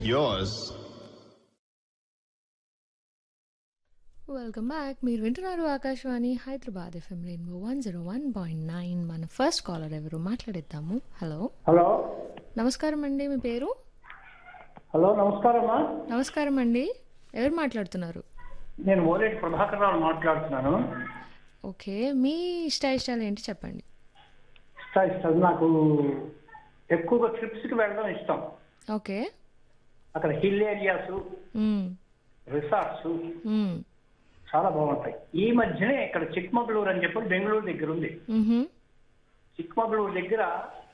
yours. Welcome back మీరు వింటున్నారు Akashvani Hyderabad FM rainbow one zero one point nine మన first caller ఎవరు మాట్లాడిద్దాము హలో హలో నమస్కారం అండి మీ పేరు హలో నమస్కారమ్మా నమస్కారం అండి ఎవరు మాట్లాడుతున్నారు నేను ఓలేటి ప్రభాకర్ రావు మాట్లాడుతున్నాను ఓకే మీ ఇష్ట ఇష్టాలు ఏంటి చెప్పండి ఇష్టం ఇష్టం నాకు ఎక్కువగా ట్రిప్స్కి వెళ్ళడం ఇష్టం ఓకే అక్కడ hill areas hmm. Resorts hmm. చాలా బాగుంటాయి ఈ మధ్యనే ఇక్కడ చిక్మగళూరు అని చెప్పి బెంగళూరు దగ్గర ఉంది మ్హూ. చిక్మగళూరు దగ్గర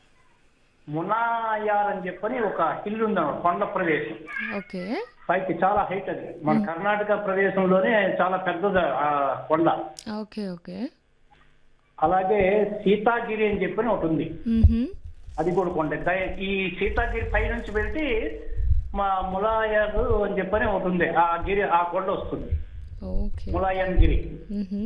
మునాయార్ అని చెప్పని ఒక హిల్ ఉందన్నమాట కొండ ప్రదేశం ఓకే పైకి చాలా హైట్ అది మన కర్ణాటక ప్రదేశంలోనే చాలా పెద్దది ఆ కొండ ఓకే ఓకే అలాగే సీతాగిరి అని చెప్పని ఒకటి ఉంది మ్హూ. అది కూడా కొండ దయ- ఈ సీతాగిరి పై నుంచి వెళ్తే మా ములాయర్ అని చెప్పని ఒకటి ఉంది ఆ గిరి ఆ కొండ వస్తుంది ఓకే ములాయన్ గిరి మ్హూ.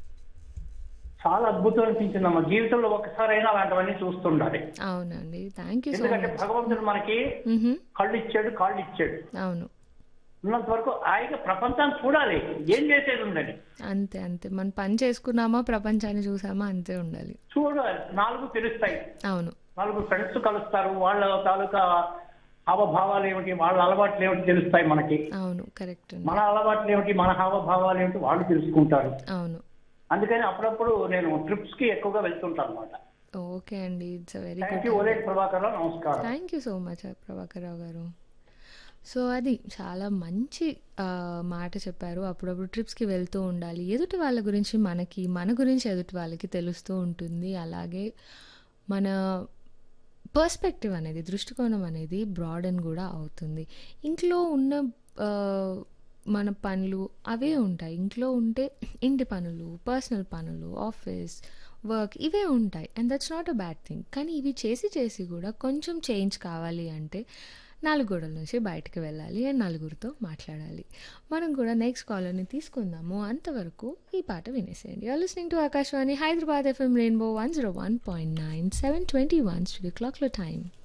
చాలా అద్భుతం అనిపించింది అమ్మ జీవితంలో ఒక్కసారైనా అలాంటివన్నీ చూస్తుండాలి అవునండి థ్యాంక్ యూ సో ఎందుకంటే మచ్ భగవంతుడు మనకి మ్హూ. కళ్ళు ఇచ్చాడు కాళ్ళు ఇచ్చాడు అవును ఉన్నంత వరకు ఆయన ప్రపంచాన్ని చూడాలి ఏం చేసేది ఉందని అంతే అంతే మనం పని చేసుకున్నామా ప్రపంచాన్ని చూసామా అంతే ఉండాలి చూడాలి నాలుగు తెలుస్తాయి అవును నాలుగు ఫ్రెండ్స్ కలుస్తారు వాళ్ళ తాలూకా హావభావాలు ఏమిటి వాళ్ళ అలవాట్లు ఏమిటి తెలుస్తాయి మనకి అవును కరెక్ట్ అండి మన అలవాట్లు ఏమిటి మన హావభావాలు ఏమిటి వాళ్ళు తెలుసుకుంటారు అవును అందుకని అప్పుడప్పుడు నేను ట్రిప్స్ కి ఎక్కువగా వెళ్తుంటాను అనమాట ఓకే అండి it's very thank you good ఓలేట్ ప్రభాకర్ రావు నమస్కారం thank you so much Prabhakar Rao గారు సో అది చాలా మంచి ఆ, మాట చెప్పారు అప్పుడప్పుడు ట్రిప్స్కి వెళ్తూ ఉండాలి ఎదుటి వాళ్ళ గురించి మనకి మన గురించి ఎదుటి వాళ్ళకి తెలుస్తూ ఉంటుంది అలాగే మన పర్స్పెక్టివ్ అనేది దృష్టికోణం అనేది బ్రాడన్ కూడా అవుతుంది ఇంట్లో ఉన్న ఆ, మన పనులు అవే ఉంటాయి ఇంట్లో ఉంటే ఇంటి పనులు పర్సనల్ పనులు ఆఫీస్ వర్క్ ఇవే ఉంటాయి and that's not a bad thing కానీ ఇవి చేసి చేసి కూడా కొంచెం చేంజ్ కావాలి అంటే నాలుగు గోడల నుంచి బయటకు వెళ్ళాలి అండ్ నలుగురితో మాట్లాడాలి మనం కూడా నెక్స్ట్ కాలర్ని తీసుకుందాము అంతవరకు ఈ పాట వినేసేయండి are listening to Akashvani Hyderabad FM rainbow one zero one point nine seven twenty one studio క్లాక్లో టైం